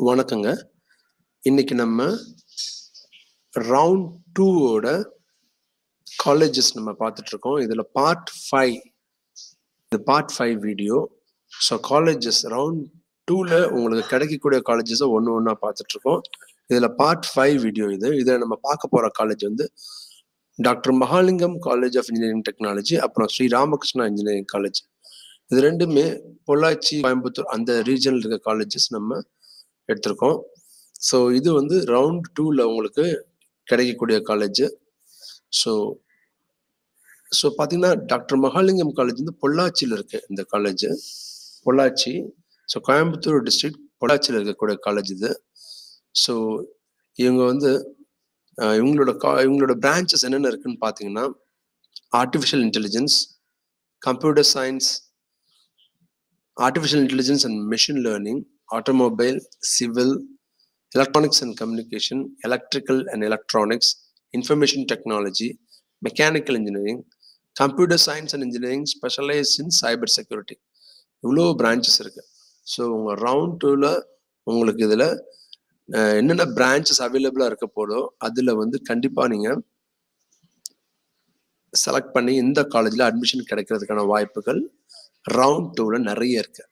வணக்கங்க இன்னைக்கு நம்ம ரவுண்ட் டூவோட காலேஜஸ் நம்ம பார்த்துட்டு இருக்கோம் இதில் பார்ட் ஃபைவ் இது part five video so colleges round டூவில் உங்களுக்கு கிடைக்கக்கூடிய காலேஜஸை ஒன்று ஒன்றா பார்த்துட்டு இருக்கோம் இதில் பார்ட் ஃபைவ் வீடியோ இது இதில் நம்ம பார்க்க போகிற காலேஜ் வந்து doctor Mahalingam college of engineering technology அப்புறம் ஸ்ரீ ராமகிருஷ்ணா இன்ஜினியரிங் காலேஜ் இது ரெண்டுமே பொள்ளாச்சி கோயம்புத்தூர் அந்த ரீஜனில் இருக்க காலேஜஸ் நம்ம எடுத்திருக்கோம் ஸோ இது வந்து ரவுண்ட் டூவில் உங்களுக்கு கிடைக்கக்கூடிய காலேஜ் ஸோ ஸோ பார்த்தீங்கன்னா டாக்டர் மகாலிங்கம் காலேஜ் வந்து பொள்ளாச்சியில் இருக்கு இந்த college Pollachi so Coimbatore district பொள்ளாச்சியில் இருக்கக்கூடிய காலேஜ் இது ஸோ இவங்க வந்து அஹ், இவங்களோட கா இவங்களோட பிரான்ச்சஸ் என்னென்ன இருக்குன்னு பார்த்தீங்கன்னா artificial intelligence computer science artificial intelligence and machine learning, automobile, civil, electronics and communication, electrical and electronics, information technology, mechanical engineering, computer science and engineering specialized in cyber security. இவ்வளோ branches இருக்கு so உங்கள் round டூவில் உங்களுக்கு இதில் என்னென்ன branches அவைலபிளாக இருக்க போதோ அதில் வந்து கண்டிப்பாக நீங்கள் செலக்ட் பண்ணி இந்த காலேஜில் அட்மிஷன் கிடைக்கிறதுக்கான வாய்ப்புகள் ரவுண்ட் டூவில் நிறைய இருக்கு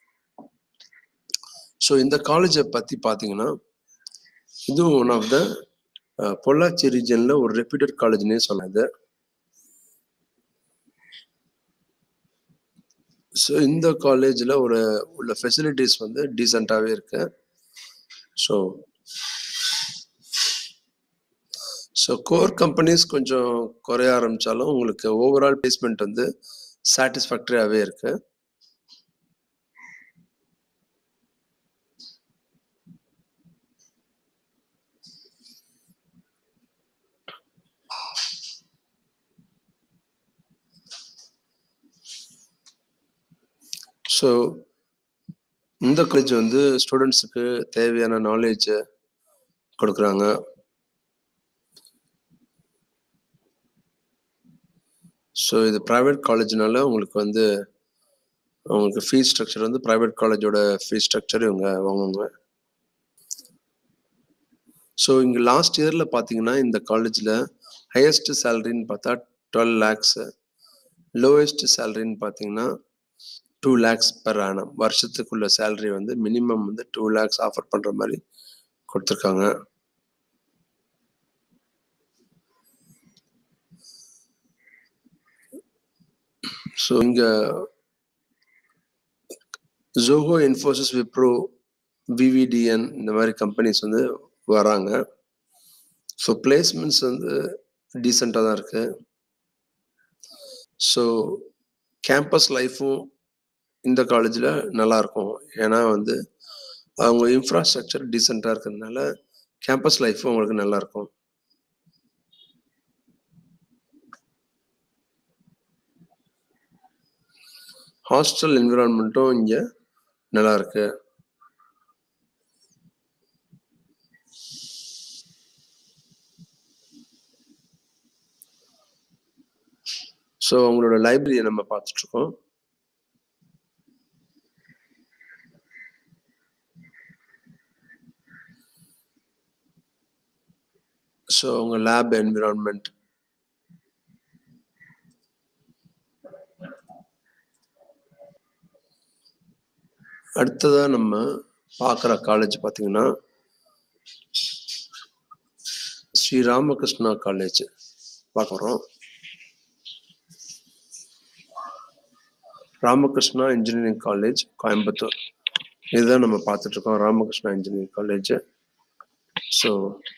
ஸோ இந்த காலேஜை பற்றி பார்த்தீங்கன்னா இதுவும் ஒன் ஆஃப் த பொள்ளாச்சி ரீஜனில் ஒரு ரெப்யூட்டட் காலேஜ்னே சொன்னது ஸோ இந்த காலேஜில் ஒரு உள்ள ஃபெசிலிட்டிஸ் வந்து டீசெண்டாகவே இருக்கு ஸோ ஸோ கோர் கம்பெனிஸ் கொஞ்சம் குறைய ஆரம்பிச்சாலும் உங்களுக்கு ஓவரால் பிளேஸ்மெண்ட் வந்து சாட்டிஸ்ஃபேக்டரியாகவே இருக்கு ஸோ இந்த காலேஜ் வந்து ஸ்டூடெண்ட்ஸுக்கு தேவையான நாலேஜ் கொடுக்குறாங்க ஸோ இது ப்ரைவேட் காலேஜ்னால உங்களுக்கு வந்து உங்களுக்கு ஃபீஸ் ஸ்ட்ரக்சர் வந்து ப்ரைவேட் காலேஜோட ஃபீஸ் ஸ்ட்ரக்சர் இவங்க வாங்குவாங்க ஸோ இங்கே லாஸ்ட் இயரில் பார்த்தீங்கன்னா இந்த காலேஜில் ஹையஸ்ட் சேலரின்னு பார்த்தா டுவெல் லேக்ஸு லோவஸ்ட் சேலரின்னு பார்த்தீங்கன்னா டூ லேக்ஸ் பெர் ஆனம் வருஷத்துக்குள்ள சேலரி வந்து மினிமம் வந்து டூ லேக்ஸ் ஆஃபர் பண்ணுற மாதிரி கொடுத்துருக்காங்க ஸோ இங்கே ஜோஹோ இன்ஃபோசிஸ் விப்ரோ விவிடிஎன் இந்த மாதிரி கம்பெனிஸ் வந்து வராங்க ஸோ பிளேஸ்மெண்ட்ஸ் வந்து டீசெண்டாக தான் இருக்கு ஸோ கேம்பஸ் லைஃப்பும் இந்த காலேஜில் நல்லா இருக்கும் ஏன்னா வந்து அவங்க இன்ஃப்ராஸ்ட்ரக்சர் டீசெண்டாக இருக்கிறதுனால கேம்பஸ் லைஃப்பும் உங்களுக்கு நல்லா இருக்கும் ஹாஸ்டல் என்விரான்மெண்ட்டும் இங்கே நல்லா இருக்கு ஸோ அவங்களோட லைப்ரரியை நம்ம பார்த்துட்டு இருக்கோம் ஸோ அவங்க லேப் என்விரான்மெண்ட் அடுத்ததா நம்ம பார்க்குற காலேஜ் பார்த்தீங்கன்னா ஸ்ரீ ராமகிருஷ்ணா காலேஜ் பார்க்குறோம் ராமகிருஷ்ணா இன்ஜினியரிங் காலேஜ் கோயம்புத்தூர் இதுதான் நம்ம பார்த்துட்டு இருக்கோம் Ramakrishna engineering college so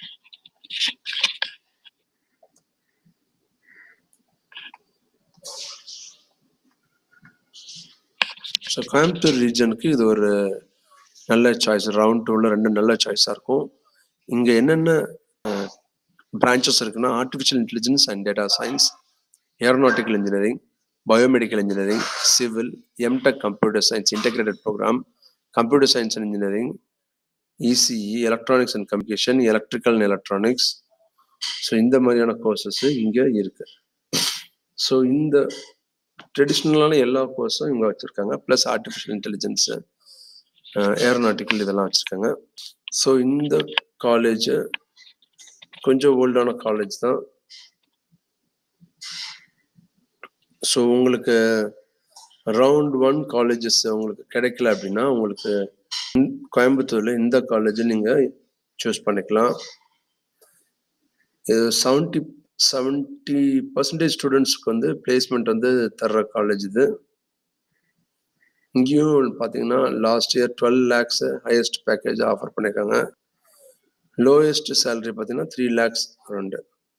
so Coimbatore ரீஜனுக்கு இது ஒரு நல்ல சாய்ஸ் ரவுண்ட் டூவில் ரெண்டு நல்ல சாய்ஸாக இருக்கும் இங்கே என்னென்ன பிரான்ச்சஸ் இருக்குன்னா artificial intelligence and data science aeronautical engineering biomedical engineering civil MTech computer science integrated programme computer science and engineering ECE electronics and communication electrical and electronics so இந்த மாதிரியான கோர்சஸ் இங்கே இருக்கு ஸோ இந்த ட்ரெடிஷ்னலான எல்லா கோர்ஸும் இவங்க வச்சுருக்காங்க ப்ளஸ் ஆர்டிஃபிஷியல் இன்டெலிஜென்ஸு ஏரோநாட்டிக்கல் இதெல்லாம் வச்சுருக்காங்க ஸோ இந்த காலேஜ் கொஞ்சம் ஓல்டான காலேஜ் தான் ஸோ உங்களுக்கு ரவுண்ட் ஒன் காலேஜஸ் உங்களுக்கு கிடைக்கல அப்படின்னா உங்களுக்கு இந்த- கோயம்புத்தூர்ல இந்த காலேஜ் நீங்க சூஸ் பண்ணிக்கலாம் இது செவன்டி செவன்டி பர்சன்டேஜ் ஸ்டூடெண்ட்ஸ்க்கு வந்து பிளேஸ்மெண்ட் வந்து தர்ற காலேஜ் இது இங்கேயும் பார்த்தீங்கன்னா last year twelve lakhs highest package offer பண்ணியிருக்காங்க லோயஸ்ட் சேலரி பார்த்தீங்கன்னா த்ரீ லேக்ஸ் ரெண்டு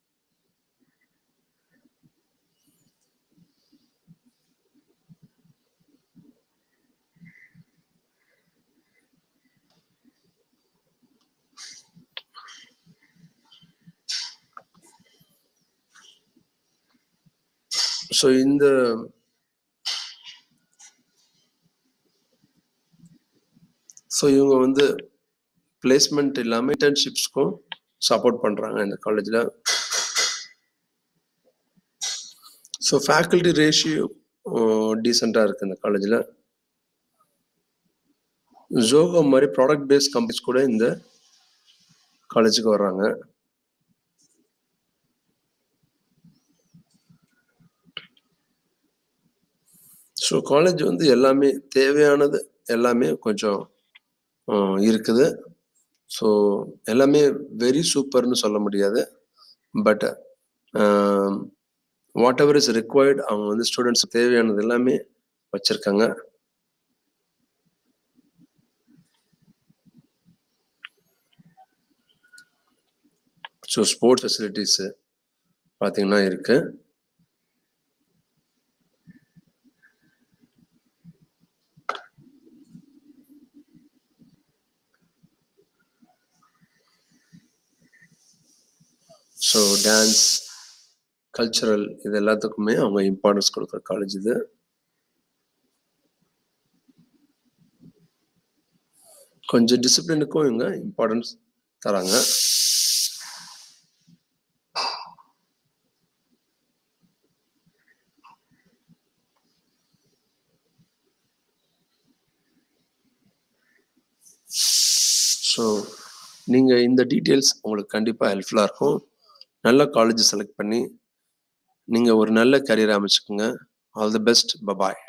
ஸோ இந்த ஸோ இவங்க வந்து பிளேஸ்மெண்ட் இல்லாமல் இன்டர்ன்ஷிப்ஸ்க்கும் சப்போர்ட் பண்ணுறாங்க இந்த காலேஜில் ஸோ ஃபேக்கல்டி ரேஷியோ டீசெண்டாக இருக்குது இந்த காலேஜில் ஜோகோ மாதிரி ப்ராடக்ட் பேஸ்ட் கம்பெனிஸ் கூட இந்த காலேஜுக்கு வர்றாங்க ஸோ காலேஜ் வந்து எல்லாமே தேவையானது எல்லாமே கொஞ்சம் அஹ், இருக்குது ஸோ எல்லாமே வெரி சூப்பர்னு சொல்ல முடியாது but whatever is required அவங்க வந்து ஸ்டூடெண்ட்ஸ் தேவையானது எல்லாமே வச்சிருக்காங்க ஸோ ஸ்போர்ட்ஸ் ஃபெசிலிட்டிஸ் பார்த்தீங்கன்னா இருக்கு ஸோ டான்ஸ் கல்ச்சுரல் இது எல்லாத்துக்குமே அவங்க இம்பார்ட்டன்ஸ் கொடுக்குற காலேஜ் இது கொஞ்சம் டிசிப்ளினுக்கும் இவங்க இம்பார்ட்டன்ஸ் தராங்க ஸோ நீங்கள் இந்த டீட்டெயில்ஸ் உங்களுக்கு கண்டிப்பாக ஹெல்ப்ஃபுல்லாக இருக்கும் நல்ல காலேஜ் செலக்ட் பண்ணி நீங்கள் ஒரு நல்ல கரியர் அமைச்சுக்கோங்க ஆல் தி பெஸ்ட் பபாய்